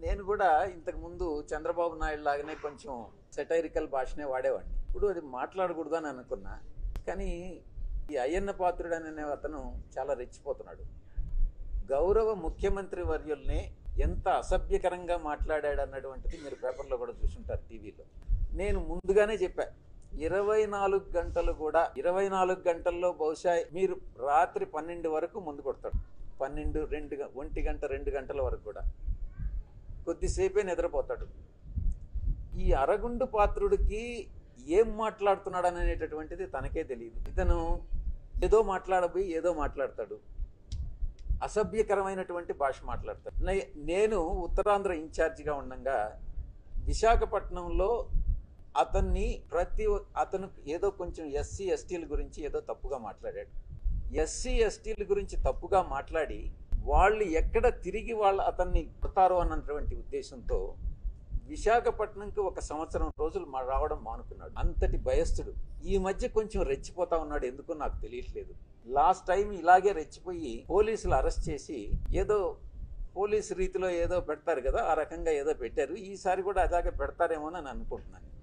నేను కూడా ఇంతకు ముందు చంద్రబాబు నాయుడు లాగానే కొంచెం సెటైరికల్ భాషనే వాడేవాడిని ఇప్పుడు అది మాట్లాడకూడదు అని అనుకున్నా కానీ ఈ అయ్యన్న పాత్రుడు అనే అతను చాలా రెచ్చిపోతున్నాడు గౌరవ ముఖ్యమంత్రి వర్యుల్ని ఎంత అసభ్యకరంగా మాట్లాడాడు అన్నటువంటిది మీరు పేపర్లో కూడా చూసుంటారు టీవీలో నేను ముందుగానే చెప్పా ఇరవై నాలుగు గంటలు కూడా ఇరవై నాలుగు గంటల్లో బహుశా మీరు రాత్రి పన్నెండు వరకు ముందు కొడతాడు పన్నెండు రెండు గ- ఒంటి గంట రెండు గంటల వరకు కూడా కొద్దిసేపే నిద్రపోతాడు ఈ అరగుండు పాత్రుడికి ఏం మాట్లాడుతున్నాడు అనేటటువంటిది తనకే తెలియదు ఇతను ఏదో మాట్లాడబోయి ఏదో మాట్లాడతాడు అసభ్యకరమైనటువంటి భాష మాట్లాడతాడు నే- నేను ఉత్తరాంధ్ర ఇన్ఛార్జిగా ఉండగా విశాఖపట్నంలో అతన్ని ప్రతి ఒ- అతను ఏదో కొంచెం ఎస్సీ ఎస్టీల గురించి ఏదో తప్పుగా మాట్లాడాడు ఎస్సీ ఎస్టీల గురించి తప్పుగా మాట్లాడి వాళ్ళు ఎక్కడ తిరిగి వాళ్ళు అతన్ని కొడతారో అన్నటువంటి ఉద్దేశంతో విశాఖపట్నంకి ఒక సంవత్సరం రోజులు మా రావడం మానుకున్నాడు అంతటి భయస్థుడు ఈ మధ్య కొంచెం రెచ్చిపోతా ఉన్నాడు ఎందుకో నాకు తెలియట్లేదు లాస్ట్ టైం ఇలాగే రెచ్చిపోయి పోలీసులు అరెస్ట్ చేసి ఏదో పోలీస్ రీతిలో ఏదో పెడతారు కదా ఆ రకంగా ఏదో పెట్టారు ఈసారి కూడా అలాగే పెడతారేమో అని అనుకుంటున్నాను